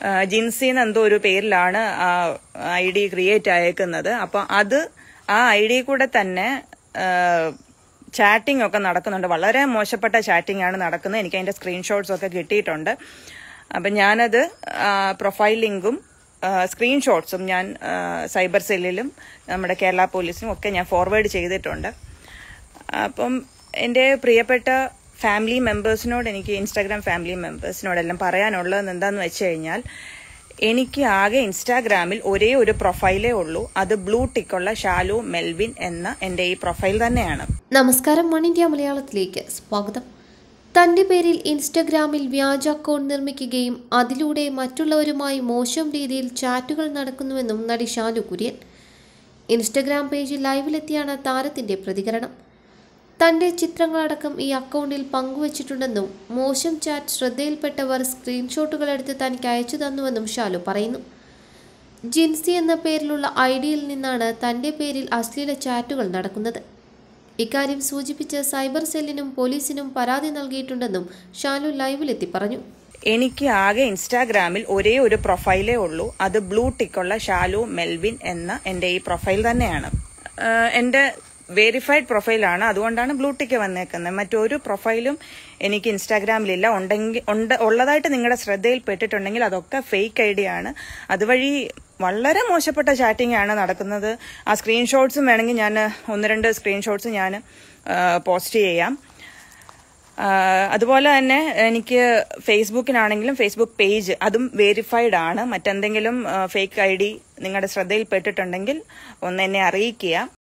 ജിൻസിന്ന് എന്തോ ഒരു പേരിലാണ് ഐ ഡി ക്രിയേറ്റ് ആയേക്കുന്നത് അപ്പോൾ അത് ആ ഐ ഡി കൂടെ തന്നെ ചാറ്റിംഗ് ഒക്കെ നടക്കുന്നുണ്ട് വളരെ മോശപ്പെട്ട ചാറ്റിംഗ് ആണ് നടക്കുന്നത് എനിക്ക് അതിന്റെ സ്ക്രീൻഷോട്ട്സ് ഒക്കെ കിട്ടിയിട്ടുണ്ട് അപ്പം ഞാനത് പ്രൊഫൈൽ ലിങ്കും സ്ക്രീൻഷോട്ട്സും ഞാൻ ആ, സൈബർ സെല്ലിലും നമ്മുടെ കേരള പോലീസിനും ഒക്കെ ഞാൻ ഫോർവേഡ് ചെയ്തിട്ടുണ്ട് അപ്പം എൻ്റെ പ്രിയപ്പെട്ട ഫാമിലി മെമ്പേഴ്സിനോട് എനിക്ക് ഇൻസ്റ്റാഗ്രാം ഫാമിലി മെമ്പേഴ്സിനോടെല്ലാം പറയാനുള്ളത് എന്താന്ന് വെച്ച് കഴിഞ്ഞാൽ എനിക്ക് ആകെ ഇൻസ്റ്റാഗ്രാമിൽ ഒരേ ഒരു പ്രൊഫൈലേ ഉള്ളൂ അത് ബ്ലൂ ടിക്കുള്ള ഷാലു മെൽവിൻ എന്ന എൻ്റെ ഈ പ്രൊഫൈൽ തന്നെയാണ് നമസ്കാരം വൺ ഇന്ത്യ മലയാളത്തിലേക്ക് സ്വാഗതം തന്റെ പേരിൽ ഇൻസ്റ്റഗ്രാമിൽ വ്യാജ അക്കൗണ്ട് നിർമ്മിക്കുകയും അതിലൂടെ മറ്റുള്ളവരുമായി മോശം രീതിയിൽ ചാറ്റുകൾ നടക്കുന്നുവെന്നും നടി ഷാനു കുര്യൻ ഇൻസ്റ്റഗ്രാം പേജിൽ ലൈവിലെത്തിയാണ് താരത്തിന്റെ പ്രതികരണം തന്റെ ചിത്രങ്ങളടക്കം ഈ അക്കൗണ്ടിൽ പങ്കുവച്ചിട്ടുണ്ടെന്നും മോശം ചാറ്റ് ശ്രദ്ധയിൽപ്പെട്ടവർ സ്ക്രീൻഷോട്ടുകൾ എടുത്ത് തനിക്ക് അയച്ചു തന്നുവെന്നും ഷാലു പറയുന്നു ജിൻസി എന്ന പേരിലുള്ള ഐ ഡിയിൽ നിന്നാണ് തന്റെ പേരിൽ അശ്ലീല ചാറ്റുകൾ നടക്കുന്നത് ഇക്കാര്യം സൂചിപ്പിച്ച് സൈബർ സെല്ലിനും പോലീസിനും പരാതി നൽകിയിട്ടുണ്ടെന്നും ഷാലു ലൈവിലെത്തി പറഞ്ഞു എനിക്ക് ആകെ ഇൻസ്റ്റാഗ്രാമിൽ ഒരേ ഒരു പ്രൊഫൈലേ ഉള്ളൂ അത് ബ്ലൂ ടിക്കുള്ള ഷാലു മെൽവിൻ എന്ന എൻ്റെ ഈ പ്രൊഫൈൽ തന്നെയാണ് ആഹ് എൻ്റെ വെരിഫൈഡ് പ്രൊഫൈലാണ് അതുകൊണ്ടാണ് ബ്ലൂ ടിക്ക് വന്നേക്കുന്നത് മറ്റൊരു പ്രൊഫൈലും എനിക്ക് ഇൻസ്റ്റാഗ്രാമിലില്ല ഉണ്ടെങ്കിൽ ഉണ്ട് ഉള്ളതായിട്ട് നിങ്ങളുടെ ശ്രദ്ധയിൽപ്പെട്ടിട്ടുണ്ടെങ്കിൽ അതൊക്കെ ഫേക്ക് ഐ ഡി ആണ് അതുവഴി വളരെ മോശപ്പെട്ട ചാറ്റിംഗ് ആണ് നടക്കുന്നത് ആ സ്ക്രീൻഷോട്ട്സും വേണമെങ്കിൽ ഞാൻ ഒന്ന് രണ്ട് സ്ക്രീൻഷോട്ട്സ് ഞാൻ പോസ്റ്റ് ചെയ്യാം ആഹ് അതുപോലെ തന്നെ എനിക്ക് ഫേസ്ബുക്കിനാണെങ്കിലും ഫേസ്ബുക്ക് പേജ് അതും വേരിഫൈഡ് ആണ് മറ്റെന്തെങ്കിലും ഫേക്ക് ഐ ഡി നിങ്ങളുടെ ശ്രദ്ധയിൽപ്പെട്ടിട്ടുണ്ടെങ്കിൽ ഒന്ന് എന്നെ അറിയിക്കുക